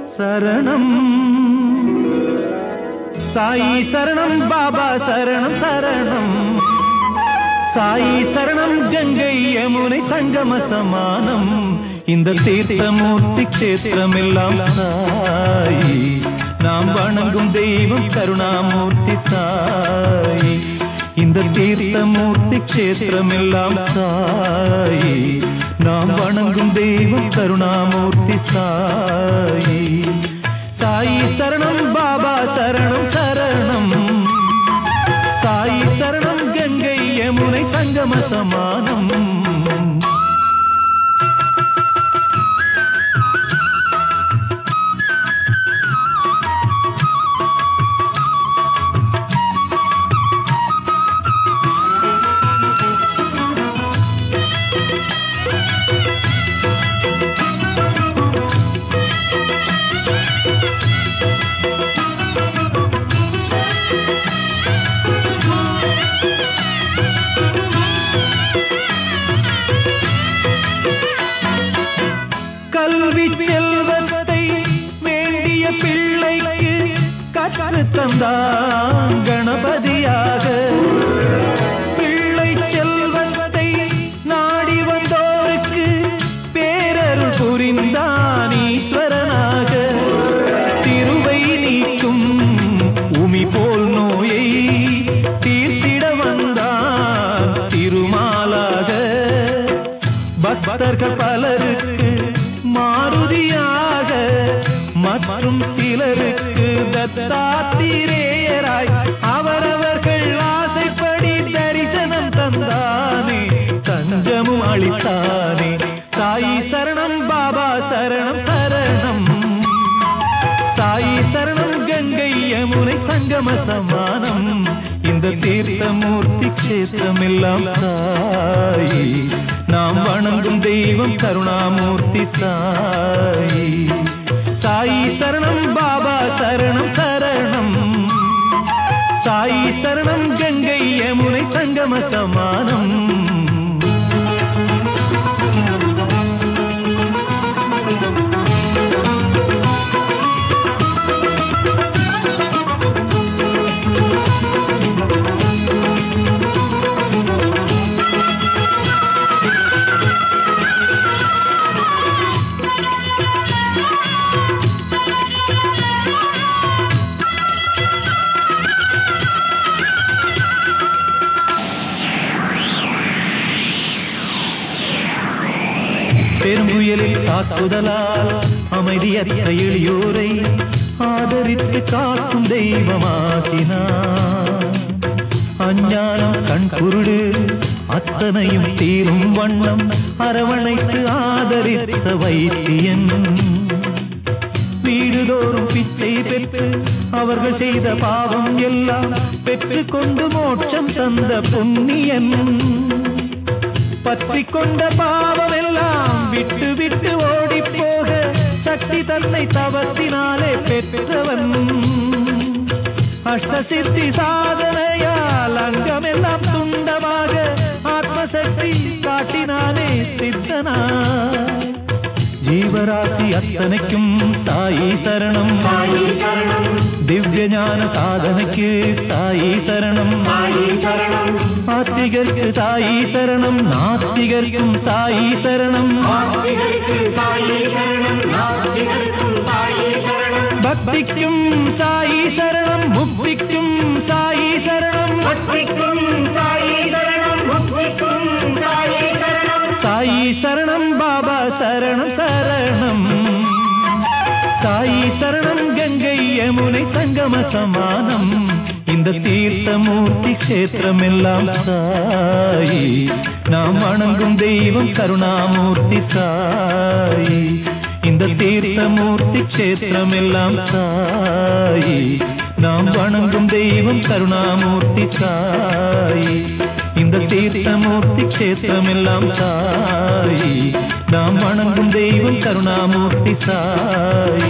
சரணம் சாயி சரணம் பாபா சரணம் சரணம் சாயி சரணம் கங்கை யமுனை சங்கம சமானம் இந்த தீர்த்தமூர்த்தி கஷேத்திரம் எல்லாம் சாயி நாம் வணங்கும் தெய்வம் கருணாமூர்த்தி சாயி இந்த தீர்த்தமூர்த்தி கஷேத்திரம் எல்லாம் சாயி நாம் வணங்கும் தெய்வம் கருணாமூர்த்தி சாயி சாயி சரணம் பாபா சரணம் சரணம் சாயி சரணம் கங்கை யமுனை சங்கம சமானம் கல்வி செல்வத்தை வேண்டிய பிள்ளைக்கு கற்று தந்தான் கணபதியாக பிள்ளை செல்வத்தை நாடி வந்தோருக்கு பேரருள் புரிந்தான் ஈஸ்வரனாக திருவை நீக்கும் உமி போல் நோயை தீர்த்திட வந்தான் திருமாலாக பக்தர்கள் பலருக்கு மாருதியாக மற்றும் சிலருக்கு தத்தாத்திரேயராய் அவரவர்கள் ஆசைப்படி தரிசனம் தந்தானே தஞ்சமும் அளித்தானே சாயி சரணம் பாபா சரணம் சரணம் சாயி சரணம் கங்கை யமுனை சங்கம சமானம் இந்த தீர்த்தமூர்த்தி கஷேத்திரம் எல்லாம் சாயி நாம் வணங்கும் தெய்வம் கருணாமூர்த்தி சாயி சாயி சரணம் பாபா சரணம் சரணம் சாயி சரணம் கங்கை யமுனை சங்கம சமானம் பெரும்புயலில் தாக்குதலால் அமைதியற்ற எளியோரை ஆதரித்து காக்கும் தெய்வமாகினார் அஞ்ஞானம் கண் குருடு அத்தனையும் தீரும் வண்ணம் அரவணைத்து ஆதரித்த வைத்தியன் வீடுதோறும் பிச்சை பெற்று அவர்கள் செய்த பாவம் எல்லாம் பெற்றுக் கொண்டு மோட்சம் தந்த புண்ணியன் பற்றி கொண்ட பாவம் எல்லாம் விட்டு விட்டு ஓடி போக சக்தி தன்னை தவத்தினாலே பெற்றவன் அஷ்டசித்தி சாதனையால் அங்கமெல்லாம் துண்டமாக ஆத்மசக்தி காட்டினானே சித்தனா ஜீவராசி அத்தனைக்கும் சாயி சரணம் சாயி சரணம் திவ்ய ஞான சாதனைக்கு சாயி சரணம் சாயி சரணம் ஆத்திகருக்கு சாயி சரணம் நாத்திகர்க்கும் சாயி சரணம் ஆத்திகருக்கு சாயி சரணம் நாத்திகருக்கும் சாயி சரணம் பக்திக்கும் சாயி சரணம் முக்திக்கும் சாயி சரணம் பக்திக்கும் சாயி சரணம் முக்திக்கும் சாயி சரணம் சாயி சரணம் பாபா சரணம் சரணம் சாயி சரணம் கங்கை யமுனை சங்கம சமானம் இந்த தீர்த்தமூர்த்தி கஷேத்திரம் எல்லாம் சாயி நாம் வணங்கும் தெய்வம் கருணாமூர்த்தி சாயி இந்த தீர்த்தமூர்த்தி கஷேத்திரம் எல்லாம் சாயி நாம் வணங்கும் தெய்வம் கருணாமூர்த்தி சாயி இந்த தீர்த்தமூர்த்தி கஷேத்திரம் எல்லாம் சாயி நாம் வணங்கும் தெய்வம் கருணாமூர்த்தி சாயி